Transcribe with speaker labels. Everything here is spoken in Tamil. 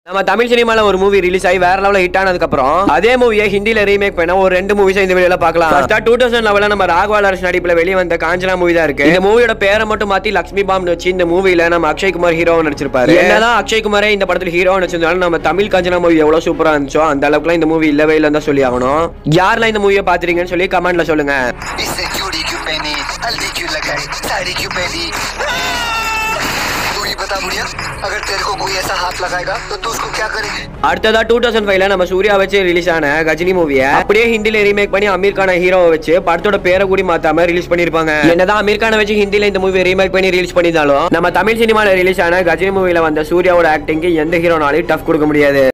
Speaker 1: நம்ம தமிழ் சினிமால ஒரு மூவி ரிலீஸ் ஆகி வேற லெவலில் ஹிட் ஆனதுக்கு அப்புறம் அதே மூவியை ஹிந்தில ரீமேக் பண்ண ஒரு ரெண்டு மூவிஸ் இந்த வீடியோல பார்க்கலாம் ஃபர்ஸ்டா டூ தௌசண்ட் லெவலில் நம்ம ராகவா லாரன்ஸ் நடிப்புல வெளியே வந்த காஞ்சனா மூவி தான் இருக்கு இந்த மூவியோட பேரை மட்டும் மாத்தி லக்ஷ்மி பாம்னு வச்சு இந்த மூவில நம்ம அக்ஷய் குமார் ஹீரோ நடிச்சிருப்பாரு என்னதான் அக்ஷய் குமாரே இந்த படத்துல ஹீரோ நடிச்சிருந்தாலும் நம்ம தமிழ் காஞ்சனா மூவி எவ்வளவு சூப்பரா இருந்துச்சோ அந்த அளவுக்குலாம் இந்த மூவி இல்லவே இல்லைன்னு தான் சொல்லி ஆகணும் யாரெல்லாம் இந்த மூவியை பாத்துறீங்கன்னு சொல்லி கமெண்ட்ல சொல்லுங்க
Speaker 2: इससे चूड़ी क्यों पहनी हल्दी क्यों लगाई साड़ी क्यों पहनी तू ही बता बुढ़िया अगर तेरे को कोई ऐसा हाथ लगाएगा तो तू उसको क्या करेगी
Speaker 1: அடுத்ததா டூ தௌசண்ட் ஃபைவ்ல நம்ம சூர்யா வச்சு ரிலீஸ் ஆன கஜினி மூவியை அப்படியே ஹிந்தில ரீமேக் பண்ணி அமீர் கான ஹீரோவை வச்சு படத்தோட பேரை கூடி மாத்தாம ரிலீஸ் பண்ணிருப்பாங்க என்னதான் அமீர் கானை வச்சு ஹிந்தில இந்த மூவி ரீமேக் பண்ணி ரிலீஸ் பண்ணியிருந்தாலும் நம்ம தமிழ் சினிமால ரிலீஸ் ஆன கஜினி மூவில வந்த சூர்யாவோட ஆக்டிங்க்கு எந்த ஹீரோனாலையும் டஃப் கொடுக்க முடியாது